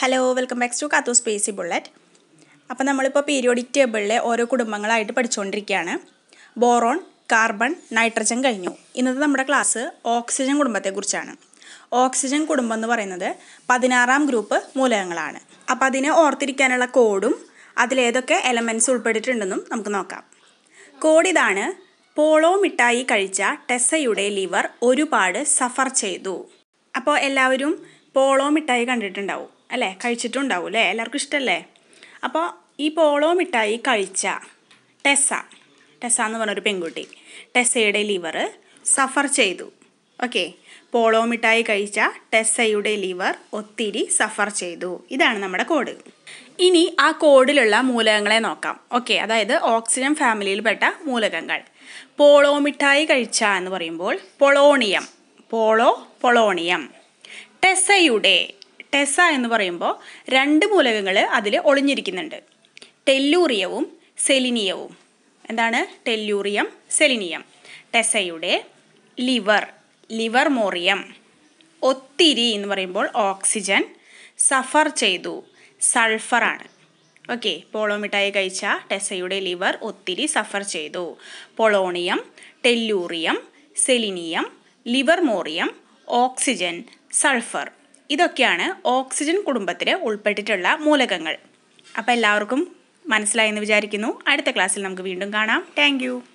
hello welcome back to Kathu spacey bullet അപ്പോൾ നമ്മളിപ്പോൾ periodic ടേബിളിലെ ഓരോ കുടുംബങ്ങളായിട്ട് പഠിച്ചുകൊണ്ടിരിക്കുകയാണ് ബോറോൺ കാർബൺ നൈട്രജൻ കഴിഞ്ഞു ഇന്നത്തെ നമ്മുടെ ക്ലാസ് ഓക്സിജൻ കുടുംബത്തെക്കുറിച്ചാണ് ഓക്സിജൻ കുടുംബം എന്ന് പറയുന്നത് പതിനാറാം ഗ്രൂപ്പ് മൂലകങ്ങളാണ് അപ്പോൾ അതിനെ ഓർത്തിരിക്കാനുള്ള കോഡും അതിലേതൊക്കെ എലമെൻറ്റ്സ് ഉൾപ്പെട്ടിട്ടുണ്ടെന്നും നമുക്ക് നോക്കാം കോഡ് ഇതാണ് പോളോ മിഠായി കഴിച്ച ടെസയുടെ ലിവർ ഒരുപാട് സഫർ ചെയ്തു അപ്പോൾ എല്ലാവരും പോളോ മിഠായി കണ്ടിട്ടുണ്ടാവും അല്ലേ കഴിച്ചിട്ടുണ്ടാവും അല്ലേ എല്ലാവർക്കും ഇഷ്ടമല്ലേ അപ്പോൾ ഈ പോളോ മിഠായി കഴിച്ച ടെസ ടെസ എന്ന് പറഞ്ഞൊരു പെൺകുട്ടി ടെസയുടെ ലിവർ സഫർ ചെയ്തു ഓക്കെ പോളോ മിഠായി കഴിച്ച ടെസയുടെ ലിവർ ഒത്തിരി സഫർ ചെയ്തു ഇതാണ് നമ്മുടെ കോഡ് ഇനി ആ കോഡിലുള്ള മൂലകങ്ങളെ നോക്കാം ഓക്കെ അതായത് ഓക്സിജൻ ഫാമിലിയിൽപ്പെട്ട മൂലകങ്ങൾ പോളോ മിഠായി കഴിച്ച എന്ന് പറയുമ്പോൾ പൊളോണിയം പോളോ പൊളോണിയം ടെസയുടെ ടെസ എന്ന് പറയുമ്പോൾ രണ്ട് മൂലകങ്ങൾ അതിൽ ഒളിഞ്ഞിരിക്കുന്നുണ്ട് ടെല്ലൂറിയവും സെലിനിയവും എന്താണ് ടെല്ലൂറിയം സെലിനിയം ടെസയുടെ ലിവർ ലിവർ മോറിയം ഒത്തിരി എന്ന് പറയുമ്പോൾ ഓക്സിജൻ സഫർ ചെയ്തു സൾഫറാണ് ഓക്കെ പോളോ മിഠായി കഴിച്ച ടെസയുടെ ലിവർ ഒത്തിരി സഫർ ചെയ്തു polonium tellurium selenium livermorium oxygen sulphur ഇതൊക്കെയാണ് ഓക്സിജൻ കുടുംബത്തിൽ ഉൾപ്പെട്ടിട്ടുള്ള മൂലകങ്ങൾ അപ്പോൾ എല്ലാവർക്കും മനസ്സിലായെന്ന് വിചാരിക്കുന്നു അടുത്ത ക്ലാസ്സിൽ നമുക്ക് വീണ്ടും കാണാം താങ്ക്